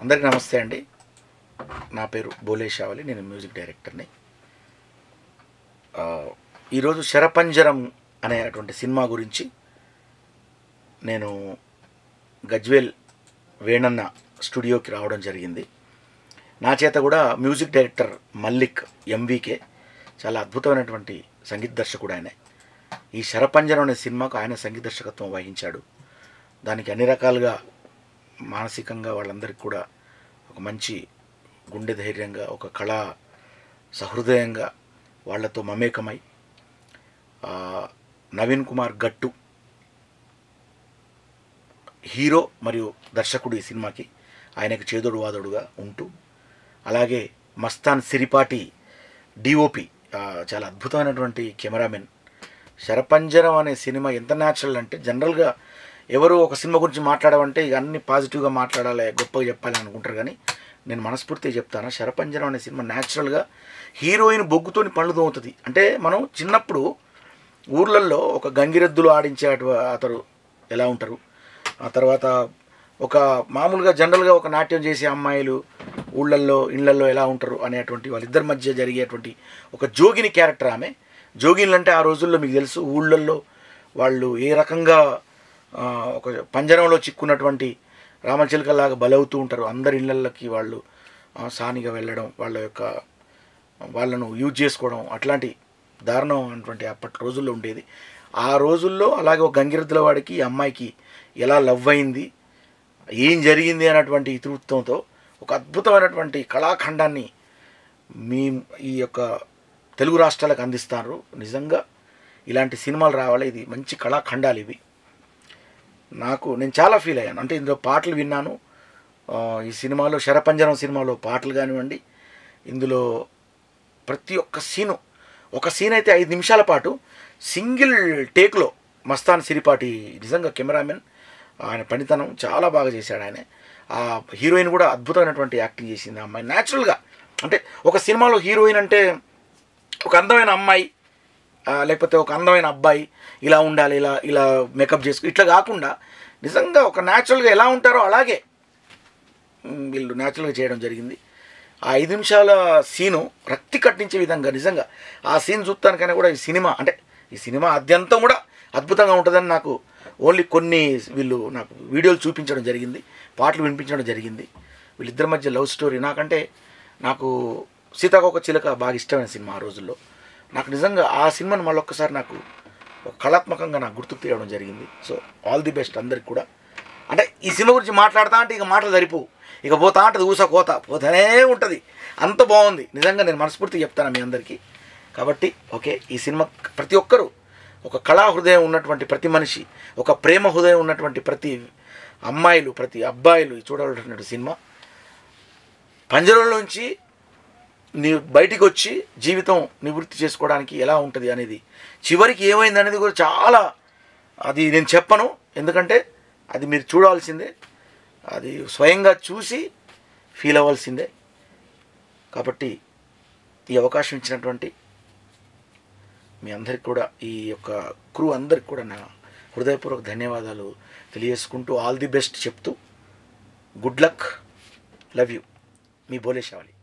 అందరికీ నమస్తే అండి నా పేరు బోలే షావలి నేను మ్యూజిక్ డైరెక్టర్ని ఆ, ఈరోజు శరపంజరం అనేటువంటి సినిమా గురించి నేను గజ్వేల్ వేణన్న స్టూడియోకి రావడం జరిగింది నా చేత కూడా మ్యూజిక్ డైరెక్టర్ మల్లిక్ ఎంవికే చాలా అద్భుతమైనటువంటి సంగీత దర్శకుడు ఆయన ఈ శరపంజరం అనే సినిమాకు ఆయన సంగీత దర్శకత్వం వహించాడు దానికి అన్ని రకాలుగా మానసికంగా వాళ్ళందరికీ కూడా ఒక మంచి గుండె ధైర్యంగా ఒక కళా సహృదయంగా వాళ్ళతో మమేకమై ఆ, నవీన్ కుమార్ గట్టు హీరో మరియు దర్శకుడు ఈ సినిమాకి ఆయనకు చేదోడు వాదోడుగా ఉంటూ అలాగే మస్తాన్ సిరిపాటి డిఓపి చాలా అద్భుతమైనటువంటి కెమెరామెన్ శరపంజరం అనే సినిమా ఎంత న్యాచురల్ అంటే జనరల్గా ఎవరు ఒక సినిమా గురించి మాట్లాడమంటే ఇక అన్ని పాజిటివ్గా మాట్లాడాలి గొప్పగా చెప్పాలి అనుకుంటారు కానీ నేను మనస్ఫూర్తిగా చెప్తాను శరపంజరం అనే సినిమా న్యాచురల్గా హీరోయిన్ బొగ్గుతోని పళ్ళు తోముతుంది అంటే మనం చిన్నప్పుడు ఊర్లల్లో ఒక గంగిరెద్దులు ఆడించే అటు- అతడు ఎలా ఉంటారు ఆ తర్వాత ఒక మామూలుగా జనరల్గా ఒక నాట్యం చేసే అమ్మాయిలు ఊళ్ళల్లో ఇళ్ళల్లో ఎలా ఉంటారు అనేటువంటి వాళ్ళిద్దరి మధ్య జరిగేటువంటి ఒక జోగిని క్యారెక్టర్ ఆమె జోగిన్లు అంటే ఆ రోజుల్లో మీకు తెలుసు ఊళ్ళల్లో వాళ్ళు ఏ రకంగా ఆ, ఒక పంజరంలో చిక్కున్నటువంటి రామచిలకలాగా బలవుతూ ఉంటారు అందరి ఇళ్ళకి వాళ్ళు ఆ, సానిగా వెళ్ళడం వాళ్ళ యొక్క వాళ్ళను యూజ్ చేసుకోవడం అట్లాంటి దారుణం అటువంటి అప్పటి రోజుల్లో ఉండేది ఆ రోజుల్లో అలాగే ఒక గంగిరెద్దుల వాడికి ఈ అమ్మాయికి ఎలా లవ్ అయింది ఏం జరిగింది అన్నటువంటి ఇతివృత్తంతో ఒక అద్భుతమైనటువంటి కళాఖండాన్ని మీ ఈ యొక్క తెలుగు రాష్ట్రాలకు అందిస్తారు నిజంగా ఇలాంటి సినిమాలు రావాలి ఇది మంచి కళాఖండాలు ఇవి నాకు నేను చాలా ఫీల్ అయ్యాను అంటే ఇందులో పాటలు విన్నాను ఆ, ఈ సినిమాలో శరపంజరం సినిమాలో పాటలు కానివ్వండి ఇందులో ప్రతి ఒక్క సీను ఒక సీన్ అయితే ఐదు నిమిషాల పాటు సింగిల్ టేక్లో మస్తాన్ సిరిపాటి నిజంగా కెమెరామెన్ ఆయన పనితనం చాలా బాగా చేశాడు ఆయన ఆ హీరోయిన్ కూడా అద్భుతమైనటువంటి యాక్టింగ్ చేసింది ఆ అమ్మాయి న్యాచురల్గా అంటే ఒక సినిమాలో హీరోయిన్ అంటే ఒక అందమైన అమ్మాయి ఆ, లేకపోతే ఒక అందమైన అబ్బాయి ఇలా ఉండాలి ఇలా ఇలా మేకప్ చేసుకు ఇట్లా కాకుండా నిజంగా ఒక న్యాచురల్గా ఎలా ఉంటారో అలాగే మ్, వీళ్ళు న్యాచురల్గా చేయడం జరిగింది ఆ ఐదు నిమిషాల సీను రక్తి కట్టించే విధంగా నిజంగా ఆ సీన్ చూస్తానికైనా కూడా ఈ సినిమా అంటే ఈ సినిమా అద్యంతం కూడా అద్భుతంగా ఉంటుందని నాకు ఓన్లీ కొన్ని వీళ్ళు నాకు వీడియోలు చూపించడం జరిగింది పాటలు వినిపించడం జరిగింది వీళ్ళిద్దరి మధ్య లవ్ స్టోరీ నాకంటే నాకు సీతాకోక చిలక బాగా ఇష్టమైన సినిమా ఆ రోజుల్లో నాకు నిజంగా ఆ సినిమాను మళ్ళొక్కసారి నాకు ఒక కళాత్మకంగా నాకు గుర్తుకు తీయడం జరిగింది సో ఆల్ ది బెస్ట్ అందరికి కూడా అంటే ఈ సినిమా గురించి మాట్లాడతా అంటే ఇక మాటలు సరిపోవు ఇక పోతా అంటే ఊస కోత పోతూనే ఉంటుంది అంత బాగుంది నిజంగా నేను మనస్ఫూర్తిగా చెప్తాను మీ అందరికీ కాబట్టి ఓకే ఈ సినిమా ప్రతి ఒక్కరూ ఒక కళా హృదయం ఉన్నటువంటి ప్రతి మనిషి ఒక ప్రేమ హృదయం ఉన్నటువంటి ప్రతి అమ్మాయిలు ప్రతి అబ్బాయిలు చూడవలసినటువంటి సినిమా పంజరంలోంచి నీ బయటికి వచ్చి జీవితం నివృత్తి చేసుకోవడానికి ఎలా ఉంటుంది అనేది చివరికి ఏమైంది అనేది కూడా చాలా అది నేను చెప్పను ఎందుకంటే అది మీరు చూడాల్సిందే అది స్వయంగా చూసి ఫీల్ అవ్వాల్సిందే కాబట్టి ఈ అవకాశం ఇచ్చినటువంటి మీ అందరికి కూడా ఈ యొక్క క్రూ అందరికి కూడా నా హృదయపూర్వక ధన్యవాదాలు తెలియజేసుకుంటూ ఆల్ ది బెస్ట్ చెప్తూ గుడ్ లక్ లవ్ యూ మీ బోలే షావలి